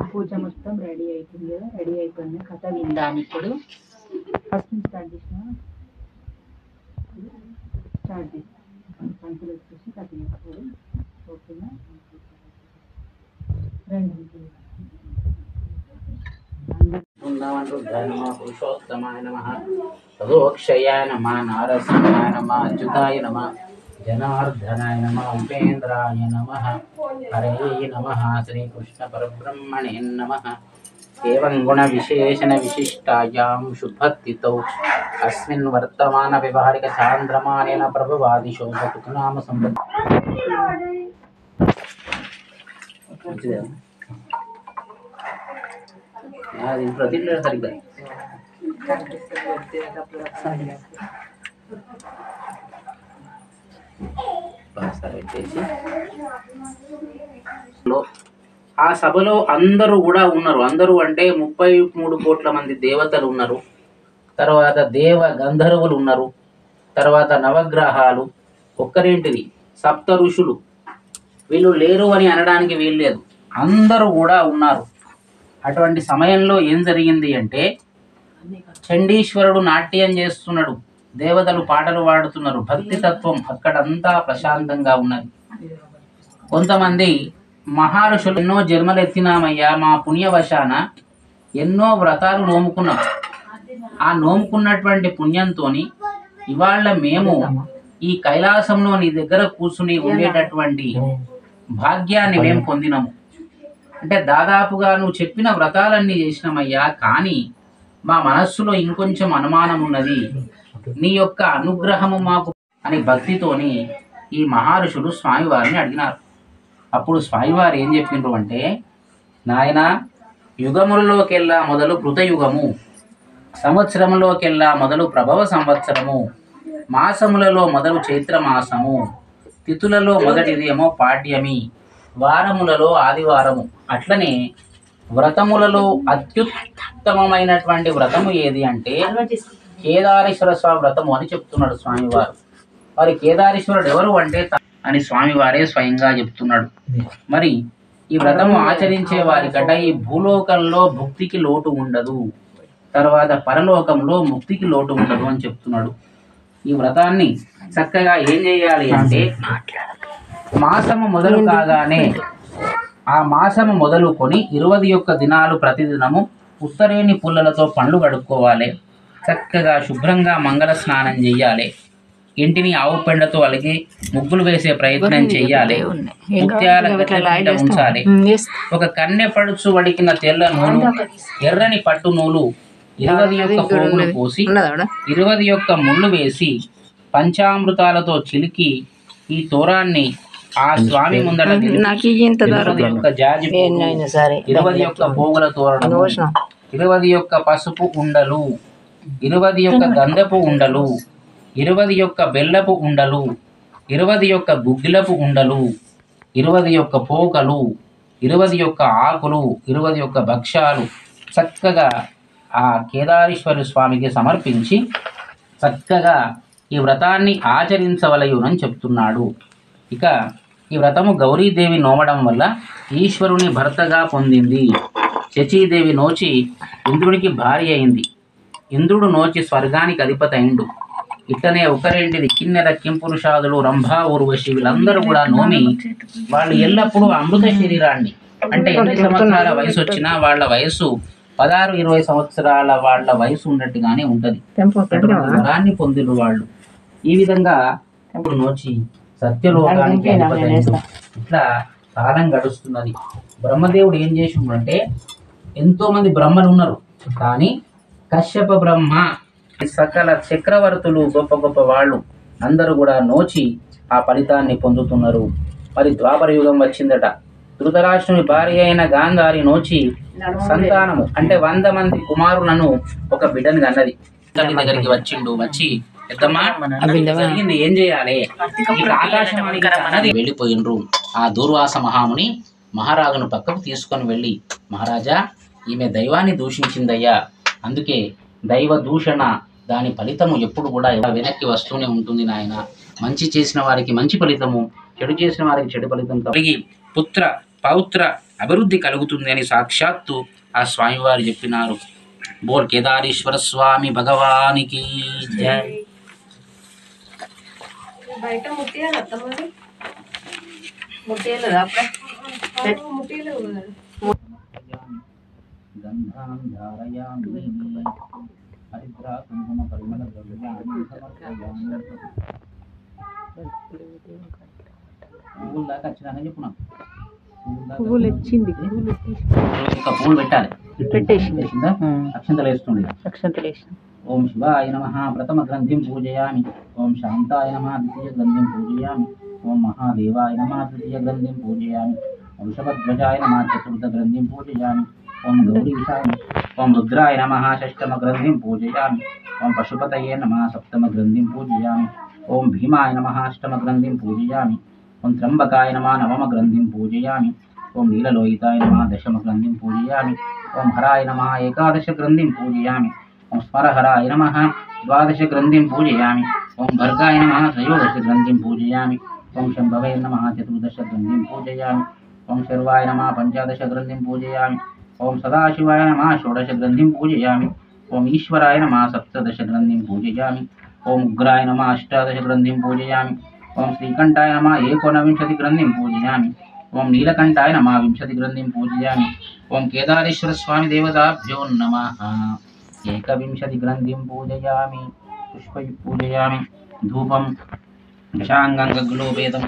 పూజ మొత్తం రెడీ అయిపోయింది కదా రెడీ అయిపోయింది కథ విందాను ఇప్పుడు ఫస్ట్ నుంచి స్టార్ట్ చేసిన స్టార్ట్ చేస్తాను పంతులు వచ్చేసి కథ చెప్తారు ఓకేనా రండి అందరూ బృందావన రుద్రాయ నమ పురుషోత్తమాయ నమ తదోక్షయాయ నమ నారసింహాయ నమ అచ్యుతాయ నమ జనార్దనాయ నమ ఉపేంద్రాయ నమ హరే నమ శ్రీకృష్ణ పరబ్రహ్మణే నమ ఏవం గుణ విశేషణ విశిష్టాయాం శుభక్తితో అస్మిన్ వర్తమాన వ్యవహారిక చాంద్రమానేన ప్రభవాది శోభతుకు నామ సంబద్ధ అది ప్రతిలో సరిగ్గా కనిపిస్తుంది వచ్చేటప్పుడు ఒకసారి పాస్తా పెట్టేసి లో- ఆ సభలో అందరూ కూడా ఉన్నారు అందరూ అంటే ముప్పై మూడు కోట్ల మంది దేవతలు ఉన్నారు తర్వాత దేవ గంధర్వులు ఉన్నారు తర్వాత నవగ్రహాలు ఒక్కరేంటిది సప్త ఋషులు వీళ్ళు లేరు అని అనడానికి వీల్లేదు అందరూ కూడా ఉన్నారు అటువంటి సమయంలో ఏం జరిగింది అంటే చండీశ్వరుడు నాట్యం చేస్తున్నాడు దేవతలు పాటలు పాడుతున్నారు భక్తి తత్వం అక్కడంతా ప్రశాంతంగా ఉన్నది కొంతమంది మహర్షులు ఎన్నో జన్మలు ఎత్తినామయ్యా మా పుణ్యవశాన ఎన్నో వ్రతాలు నోముకున్నాం ఆ నోముకున్నటువంటి పుణ్యంతోని ఇవాళ మేము ఈ కైలాసంలో నీ దగ్గర కూర్చుని ఉండేటటువంటి భాగ్యాన్ని మేము పొందినాము అంటే దాదాపుగా నువ్వు చెప్పిన వ్రతాలన్నీ చేసినామయ్యా కానీ మా మనస్సులో ఇంకొంచెం అనుమానం ఉన్నది నీ యొక్క అనుగ్రహము మాకు అని భక్తితోని ఈ మహర్షులు స్వామివారిని అడిగినారు అప్పుడు స్వామివారు ఏం చెప్పిండ్రు అంటే నాయన యుగములలోకెల్లా మొదలు కృతయుగము సంవత్సరములోకెల్లా మొదలు ప్రభవ సంవత్సరము మాసములలో మొదలు చైత్ర మాసము తిథులలో మొదటిది ఏమో పాడ్యమి వారములలో ఆదివారము అట్లనే వ్రతములలో అత్యుత్తమమైనటువంటి వ్రతము ఏది అంటే కేదారేశ్వర స్వామి వ్రతము అని చెప్తున్నాడు స్వామివారు మరి కేదారేశ్వరుడు ఎవరు అంటే త- అని స్వామివారే స్వయంగా చెప్తున్నాడు మరి ఈ వ్రతము ఆచరించే వారికట ఈ భూలోకంలో భుక్తికి లోటు ఉండదు తర్వాత పరలోకంలో ముక్తికి లోటు ఉండదు అని చెప్తున్నాడు ఈ వ్రతాన్ని చక్కగా ఏం చేయాలి అంటే మాసము మొదలు కాగానే ఆ మాసము మొదలుకొని ఇరవై యొక్క దినాలు ప్రతిదినము ఉత్తరేణి పుల్లలతో పండ్లు కడుక్కోవాలి చక్కగా శుభ్రంగా మంగళ స్నానం చేయాలి ఇంటిని ఆవు పెండతో అలిగి ముగ్గులు వేసే ప్రయత్నం చేయాలి ముత్యాల గట్టెల మీద ఉంచాలి ఒక కన్నె పడుచు వడికిన తెల్ల నూలు ఎర్రని పట్టు నూలు ఇరవై యొక్క పోగులు పోసి ఇరవై యొక్క ముళ్ళు వేసి పంచామృతాలతో చిలికి ఈ తోరాన్ని ఆ స్వామి ముందట నిలిపి ఇరవై యొక్క జాజి పువ్వు, ఇరవై యొక్క పోగుల తోరణము ఇరవై యొక్క పసుపు ఉండలు ఇరవై యొక్క గంధపు ఉండలు ఇరవై యొక్క బెల్లపు ఉండలు ఇరవై యొక్క గుగ్గిలపు ఉండలు ఇరవై యొక్క పోకలు ఇరవై యొక్క ఆకులు ఇరవై యొక్క భక్ష్యాలు చక్కగా ఆ కేదారేశ్వర స్వామికి సమర్పించి చక్కగా ఈ వ్రతాన్ని ఆచరించవలయునని చెప్తున్నాడు ఇక ఈ వ్రతము గౌరీదేవి నోమడం వల్ల ఈశ్వరుని భర్తగా పొందింది శచీదేవి నోచి ఇంద్రునికి భార్య అయింది ఇంద్రుడు నోచి స్వర్గానికి అధిపతి అయిండు ఇట్లనే ఒకరేంటిది కిన్నెర కింపురుషాదులు రంభా ఊర్వశి వీళ్ళందరూ కూడా నోమి వాళ్ళు ఎల్లప్పుడూ అమృత శరీరాన్ని అంటే ఎన్ని సంవత్సరాల వయసు వచ్చినా వాళ్ళ వయసు పదహారు ఇరవై సంవత్సరాల వాళ్ళ వయసు ఉన్నట్టుగానే ఉంటది అటువంటి వరాన్ని పొందిన వాళ్ళు ఈ విధంగా ఇప్పుడు నోచి సత్యలోకానికి అధిపతి అయిండు. ఇట్లా కాలం గడుస్తున్నది బ్రహ్మదేవుడు ఏం చేసిండంటే ఎంతో మంది బ్రహ్మలు ఉన్నారు కానీ కశ్యప బ్రహ్మ సకల చక్రవర్తులు గొప్ప గొప్ప వాళ్ళు అందరూ కూడా నోచి ఆ ఫలితాన్ని పొందుతున్నారు మరి ద్వాపర యుగం వచ్చిందట ధృతరాష్ట్రుని భార్య అయిన గాంధారి నోచి సంతానము అంటే వంద మంది కుమారులను ఒక బిడ్డని కన్నది తల్లి దగ్గరికి వచ్చిండు వచ్చి పెద్దమ్మా జరిగింది ఏం చేయాలి ఇక ఆకాశవాణి అన్నది వెళ్ళిపోయిండ్రు ఆ దూర్వాస మహాముని మహారాజును పక్కకు తీసుకొని వెళ్ళి మహారాజా ఈమె దైవాన్ని దూషించిందయ్యా అందుకే దైవ దూషణ దాని ఫలితము ఎప్పుడు కూడా వెనక్కి వస్తూనే ఉంటుంది నాయన మంచి చేసిన వారికి మంచి ఫలితము చెడు చేసిన వారికి చెడు ఫలితం కలిగి పుత్ర పౌత్ర అభివృద్ధి కలుగుతుంది అని సాక్షాత్తు ఆ స్వామివారు చెప్పినారు బోల్ కేదారేశ్వర స్వామి భగవానికి జై బయట ముట్టియాలి అత్తమ్మది ముట్టేయలేదా అప్పుడే ముట్టియలేవు కదా గంధాం ధారయామి హరిద్రా కుంకుమ పరిమళ ద్రవ్యాన్ని సమర్పయామి పువ్వుల దాకా వచ్చినాక చెప్పు నాకు పువ్వుల దాకా పువ్వులు వచ్చింది పువ్వులు తీసి ఇంకా పువ్వులు పెట్టాలి పెట్టేసింది పెట్టేసిందా అక్షంతలు వేస్తుంది అక్షంతలు వేసిన ఓం శివాయ నమ ప్రథమ గ్రంథిం పూజయామి ఓం శాంతాయ నమ ద్వితీయ గ్రంథిం పూజయామి ఓం మహాదేవాయ నమ తృతీయ గ్రంథిం పూజయామి వృషభధ్వజాయ నమ చతుర్థ గ్రంథిం పూజయామి ఓం గౌరీశాయ ఓం రుద్రాయ నమ షష్టమ గ్రంథిం పూజయామి ఓం పశుపతయే నమ సప్తమ గ్రంథిం పూజయామి ఓం భీమాయ నమ అష్టమ గ్రంథిం పూజయామి ఓం త్రంబకాయ నమ నవమ గ్రంథిం పూజయామి ఓం నీలలోహితాయ నమ దశమ గ్రంథిం పూజయామి ఓం హరాయ నమ ఏకాదశ గ్రంథిం పూజయామి ఓం స్మరహరాయ నమ ద్వాదశ గ్రంథిం పూజయామి ఓం భర్గాయ నమ త్రయోదశ గ్రంథిం పూజయామి ఓం శంభవే నమ చతుర్దశ గ్రంథిం పూజయామి ఓం శర్వాయ నమ పంచాదశ గ్రంథిం పూజయామి ఓం సదాశివాయ నమ షోడశ గ్రంథిం పూజయామి ఓం ఈశ్వరాయ నమ సప్తదశ గ్రంథిం పూజయామి ఓం ఉగ్రాయ నమ అష్టాదశ గ్రంథిం పూజయామి ఓం శ్రీకంఠాయ నమ ఏకోనవింశతి గ్రంథిం పూజయామి ఓం నీలకంఠాయ నమ వింశతి గ్రంథిం పూజయామి ఓం కేదారేశ్వర స్వామి దేవతాభ్యో నమ ఏకవింశతి గ్రంథిం పూజయామి పుష్పై పూజయామి ధూపం దశాంగంగగ్లోపేతం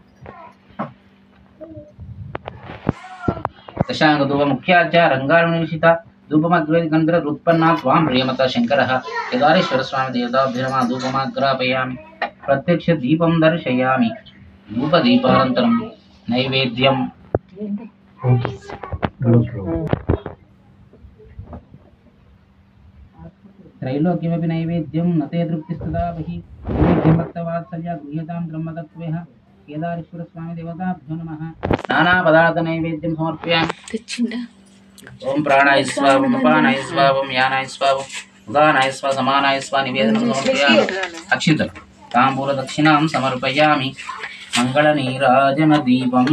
దశాంగధూప ముఖ్యాచ రంగారునిషిత ధూపమగ్రేది గంధర ఉత్పన్నా త్వాం ప్రియమత శంకర కేదారేశ్వర స్వామి దేవతాభ్యమా ధూపమాగ్రాపయామి ప్రత్యక్ష దీపం దర్శయామి ధూపదీపానంతరం నైవేద్యం त्रैलोक्यमपि नैवेद्यं न ते तृप्तिस्तदा बहि नैवेद्यं भक्तवात्सल्या गृह्यतां ब्रह्मतत्त्वः केदारेश्वरस्वामिदेवताभ्यो नमः नानापदार्थनैवेद्यं समर्पयामि తెచ్చిందా ఓం ప్రాణాయ స్వావం అపానాయ స్వావం యానాయ స్వావం ఉదానాయ స్వ సమానాయ స్వ నివేదనం సమర్పయామి అక్షితం తాంబూల దక్షిణాం సమర్పయామి మంగళ నీరాజన దీపం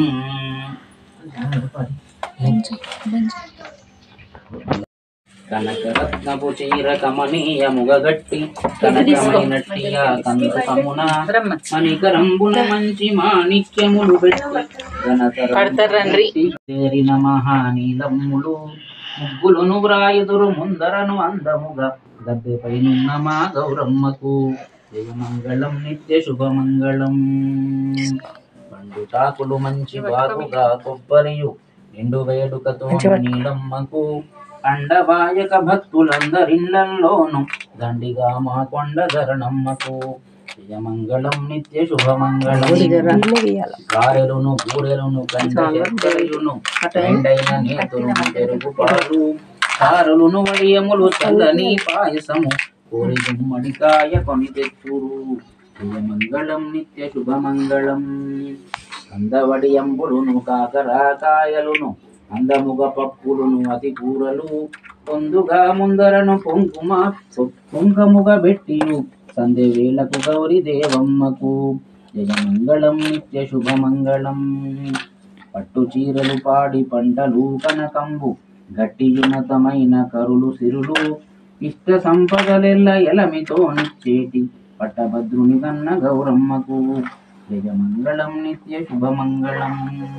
కనకరత్నపు చీర కమనీయ ముగగట్టి కనకమైనట్టియ కందు కమున మణికరంబుల మంచి మాణిక్యములు పెట్టి పడతారండ్రి. చేరిన మహానీలమ్ములు ముగ్గులును వ్రాయుదురు ముందరను అందముగా గద్దెపైనున్న మా గౌరమ్మకు జయమంగళం నిత్య శుభమంగళం పండు చాకులు మంచి బాగుగా కొబ్బరియు నిండు వేడుకతో నీలమ్మకు అండవాయక భక్తులందరిళ్లలోను దండిగా మా కొండ ధరణమ్మకు జయమంగళం నిత్య శుభమంగళం గారెలును కూరెలును కండ చక్కెరయును ఎండైన నేతులు పెరుగు పాలు కారులును వడియములు చల్లని పాయసము కోరి గుమ్మడికాయ కొని తెచ్చురు జయమంగళం నిత్య శుభమంగళం అందవడియంబులును కాకరాకాయలును అందముగ పప్పులును అతి కూరలు పొందుగా ముందరను పొంకుమ పొంకముగ బెట్టియు సంధ్య వేళకు గౌరి దేవమ్మకు జయమంగళం నిత్య శుభమంగళం పట్టు చీరలు పాడి పంటలు కనకంబు గట్టియున్నతమైన కరులు సిరులు ఇష్ట సంపదలెల్ల ఎలమితో నిచ్చేటి పట్టభద్రుని కన్న గౌరమ్మకు జయమంగళం నిత్య శుభమంగళం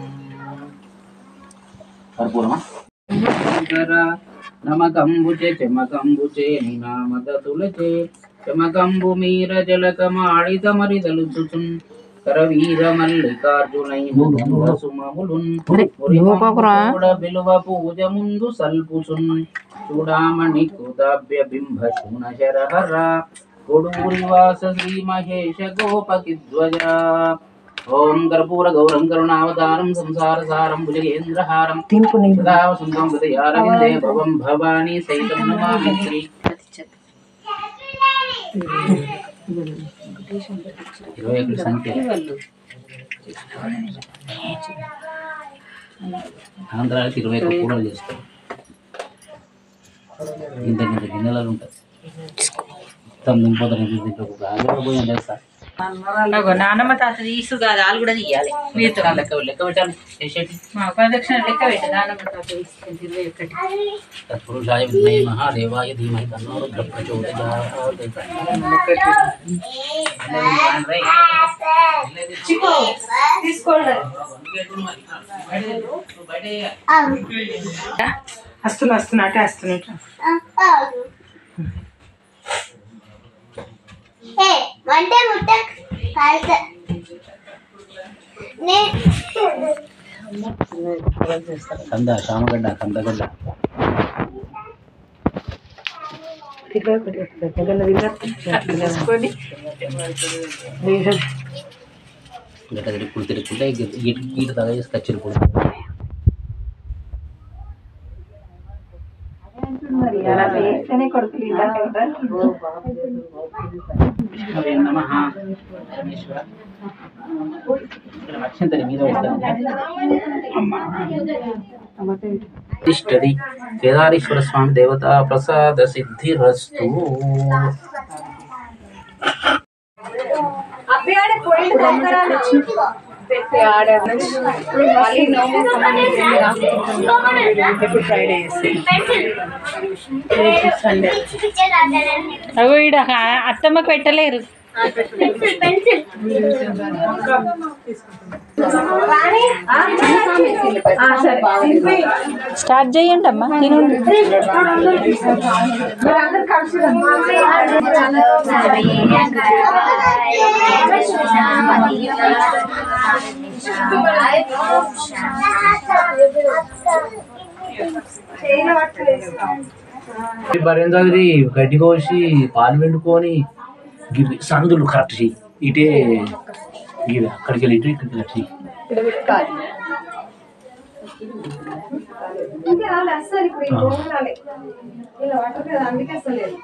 కర్పూరమా శంకర నమకంబుచే చెమకంబుచే నినామదతులచే చెమకంబు మీర జలకమాడిత మరిదలుచుచున్ కరవీర మల్లికార్జునై ముకుంద సుమములున్ కూడా బిలువ పూజ ముందు సల్పుచున్ చూడామణి కృతాభ్య బింబ శూన శరహర కొడూరి వాస శ్రీ మహేష గోపకిధ్వజ ఓం కర్పూర గౌరం కరుణావతారం సంసార సారం భుజగేంద్రహారం సదా వసంతం హృదయారవిందే భవం భవానీ సైతం నమామి శ్రీ ఇరవై ఒకటి సంఖ్య ఆంధ్రాకి ఇరవై ఒక్క కూడలు చేస్తారు ఇంత ఇంత గిన్నెలలో ఉంటుంది మొత్తం నింపోతారు ఇంత ఇంత ఒక ఆగడ పోయి తెలుసా అగో నానమ్మ తాత తీసు కాదు వాళ్ళు కూడా తీయాలి మీతో లెక్క లెక్క పెట్టాలి చేసేటి మా ప్రదక్షిణ లెక్క పెట్టి నానమ్మ తాత తీసుకుంటే ఇరవై ఒకటి తత్పురుషాయ విద్మహే మహాదేవాయ ధీమహి తన్నో రుద్ర ప్రచోదయాత్ తీసుకోండి వస్తున్నా వస్తున్నా అటే వస్తున్నా ఏ వంట ముట్ట కాల్త నే కంద శామగడ్డ కందగడ్డ తీసుకొని గడ్డ తిరుగుడు తిరుగుతుంటే గీట తగ చేసి కచ్చిరి కూడా అలా చేస్తేనే కొడుకులు అక్షంతరి మీద తిష్టది కేదారేశ్వర స్వామి దేవత ప్రసాద సిద్ధిరస్తు అబ్బాయి పోయింది దగ్గర ఎప్పుడు ఫ్రైడే సండే పిక్చర్ ఆడాలని అగో ఈడ అత్తమ్మకు పెట్టలేరు పెన్సిల్ పెన్సిల్ స్టార్ట్ చేయండి అమ్మా తినండి భర్యం చదివి గడ్డి కోసి పాలు వెండుకొని గివి సందులు కరెక్ట్ చెయ్యి ఇటే గివి అక్కడికి వెళ్ళి ఇటు ఇక్కడికి వెళ్ళి చెయ్యి ఇంకా రాలే అస్సలు ఇప్పుడు ఈ గోము రాలే ఇలా పట్టలేదు అందుకే వస్తలేదు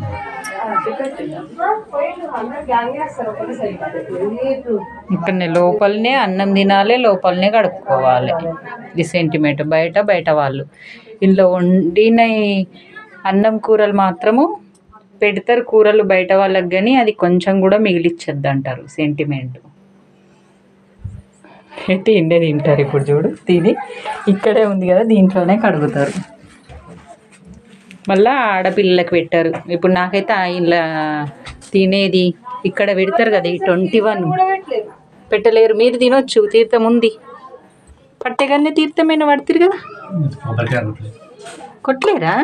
పోయిండు అందరు గ్యాంగ్ వేస్తారు ఒకటేసారి ఇక్కడ లోపలనే అన్నం తినాలి లోపలనే కడుక్కోవాలి ఇది సెంటిమెంట్ బయట బయట వాళ్ళు ఇంట్లో వండిన ఈ అన్నం కూరలు మాత్రము పెడతారు కూరలు బయట వాళ్ళకి కానీ అది కొంచెం కూడా మిగిలిచ్చద్దు అంటారు సెంటిమెంట్ అయితే ఇండే తింటారు ఇప్పుడు చూడు తిని ఇక్కడే ఉంది కదా దీంట్లోనే కడుగుతారు మళ్ళా ఆడపిల్లలకు పెట్టారు ఇప్పుడు నాకైతే ఆ ఇలా తినేది ఇక్కడ పెడతారు కదా ఈ ట్వంటీ వన్ పెట్టలేరు మీరు తినొచ్చు తీర్థం ఉంది పట్టెగానే తీర్థమైన పడుతుంది కదా కొట్టలేరా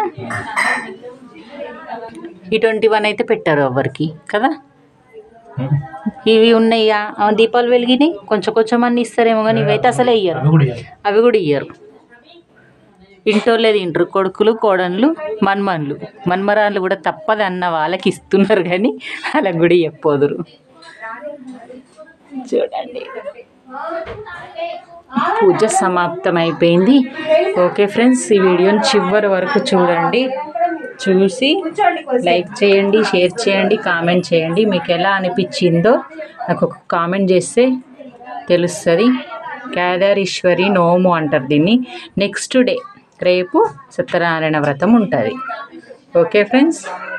ఈ ట్వంటీ వన్ అయితే పెట్టారు ఎవరికి కదా ఇవి ఉన్నాయి ఆ, ఆ దీపాలు వెలిగినాయి కొంచెం కొంచెం అన్ని ఇస్తారేమో కానీ ఇవైతే అసలే ఇయ్యరు అవి కూడా ఇయ్యరు ఇంటోళ్ళే తింటారు కొడుకులు కోడన్లు మన్మన్లు మన్మరాళ్ళు కూడా తప్పదు అన్న వాళ్ళకి ఇస్తున్నారు కానీ వాళ్ళకి కూడా చెప్పోదురు చూడండి పూజ సమాప్తం అయిపోయింది ఓకే ఫ్రెండ్స్ ఈ వీడియోని చివరి వరకు చూడండి చూసి లైక్ చేయండి షేర్ చేయండి కామెంట్ చేయండి మీకు ఎలా అనిపించిందో నాకు ఒక కామెంట్ చేస్తే తెలుస్తుంది కేదారీశ్వరి నోము అంటారు దీన్ని నెక్స్ట్ డే రేపు సత్యనారాయణ వ్రతం ఉంటుంది ఓకే ఫ్రెండ్స్